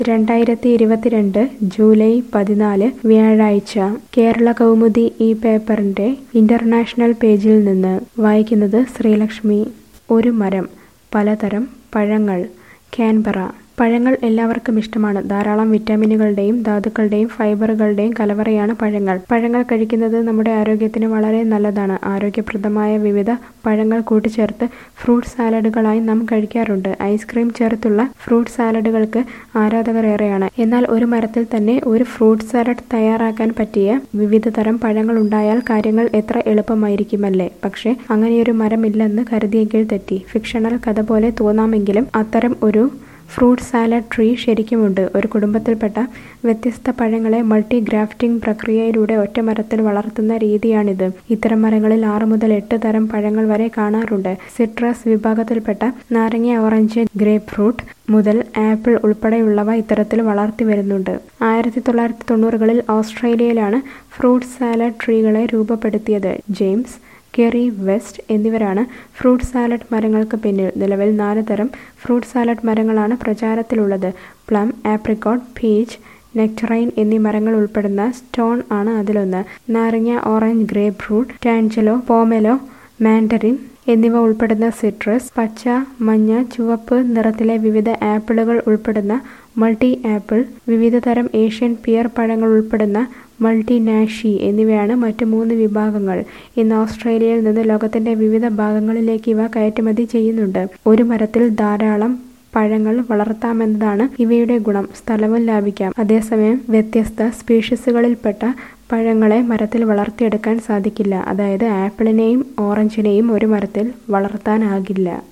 രണ്ടായിരത്തി ഇരുപത്തിരണ്ട് ജൂലൈ പതിനാല് വ്യാഴാഴ്ച കേരള കൗമുദി ഈ പേപ്പറിന്റെ ഇന്റർനാഷണൽ പേജിൽ നിന്ന് വായിക്കുന്നത് ശ്രീലക്ഷ്മി ഒരു മരം പലതരം പഴങ്ങൾ കാൻബറ പഴങ്ങൾ എല്ലാവർക്കും ഇഷ്ടമാണ് ധാരാളം വിറ്റാമിനുകളുടെയും ധാതുക്കളുടെയും ഫൈബറുകളുടെയും കലവറയാണ് പഴങ്ങൾ പഴങ്ങൾ കഴിക്കുന്നത് നമ്മുടെ ആരോഗ്യത്തിന് വളരെ നല്ലതാണ് ആരോഗ്യപ്രദമായ വിവിധ പഴങ്ങൾ കൂട്ടിച്ചേർത്ത് ഫ്രൂട്ട് സാലഡുകളായി നാം കഴിക്കാറുണ്ട് ഐസ്ക്രീം ചേർത്തുള്ള ഫ്രൂട്ട് സാലഡുകൾക്ക് ആരാധകർ ഏറെയാണ് എന്നാൽ ഒരു മരത്തിൽ തന്നെ ഒരു ഫ്രൂട്ട് സാലഡ് തയ്യാറാക്കാൻ പറ്റിയ വിവിധ തരം പഴങ്ങൾ ഉണ്ടായാൽ കാര്യങ്ങൾ എത്ര എളുപ്പമായിരിക്കുമല്ലേ പക്ഷേ അങ്ങനെയൊരു മരമില്ലെന്ന് കരുതിയെങ്കിൽ തെറ്റി ഫിക്ഷണൽ കഥ പോലെ തോന്നാമെങ്കിലും അത്തരം ഒരു ഫ്രൂട്ട് സാലഡ് ട്രീ ശരിക്കുമുണ്ട് ഒരു കുടുംബത്തിൽപ്പെട്ട വ്യത്യസ്ത പഴങ്ങളെ മൾട്ടി ഗ്രാഫ്റ്റിംഗ് പ്രക്രിയയിലൂടെ ഒറ്റ മരത്തിൽ വളർത്തുന്ന രീതിയാണിത് ഇത്തരം മരങ്ങളിൽ ആറ് മുതൽ എട്ട് തരം പഴങ്ങൾ വരെ കാണാറുണ്ട് സിട്രസ് വിഭാഗത്തിൽപ്പെട്ട നാരങ്ങ ഓറഞ്ച് ഗ്രേപ്പ് ഫ്രൂട്ട് മുതൽ ആപ്പിൾ ഉൾപ്പെടെയുള്ളവ ഇത്തരത്തിൽ വളർത്തി വരുന്നുണ്ട് ആയിരത്തി തൊള്ളായിരത്തി തൊണ്ണൂറുകളിൽ ഓസ്ട്രേലിയയിലാണ് ഫ്രൂട്ട് സാലഡ് ട്രീകളെ രൂപപ്പെടുത്തിയത് ജെയിംസ് കെറി വെസ്റ്റ് എന്നിവരാണ് ഫ്രൂട്ട് സാലഡ് മരങ്ങൾക്ക് പിന്നിൽ നിലവിൽ നാല് തരം ഫ്രൂട്ട് സാലഡ് മരങ്ങളാണ് പ്രചാരത്തിലുള്ളത് പ്ലം ആപ്രിക്കോട്ട് പീച്ച് നെക്ടറൈൻ എന്നീ മരങ്ങൾ ഉൾപ്പെടുന്ന സ്റ്റോൺ ആണ് അതിലൊന്ന് നാരങ്ങ orange grapefruit tangelo pomelo mandarin എന്നിവ ഉൾപ്പെടുന്ന സിട്രസ് പച്ച മഞ്ഞ ചുവപ്പ് നിറത്തിലെ വിവിധ ആപ്പിളുകൾ ഉൾപ്പെടുന്ന മൾട്ടി ആപ്പിൾ വിവിധ തരം ഏഷ്യൻ പിയർ പഴങ്ങൾ ഉൾപ്പെടുന്ന മൾട്ടി നാഷി എന്നിവയാണ് മറ്റ് മൂന്ന് വിഭാഗങ്ങൾ ഇന്ന് ഓസ്ട്രേലിയയിൽ നിന്ന് ലോകത്തിന്റെ വിവിധ ഭാഗങ്ങളിലേക്ക് ഇവ കയറ്റുമതി ചെയ്യുന്നുണ്ട് ഒരു മരത്തിൽ ധാരാളം പഴങ്ങൾ വളർത്താമെന്നതാണ് ഇവയുടെ ഗുണം സ്ഥലവും ലാഭിക്കാം അതേസമയം വ്യത്യസ്ത സ്പീഷീസുകളിൽപ്പെട്ട പഴങ്ങളെ മരത്തിൽ വളർത്തിയെടുക്കാൻ സാധിക്കില്ല അതായത് ആപ്പിളിനെയും ഓറഞ്ചിനെയും ഒരു മരത്തിൽ വളർത്താനാകില്ല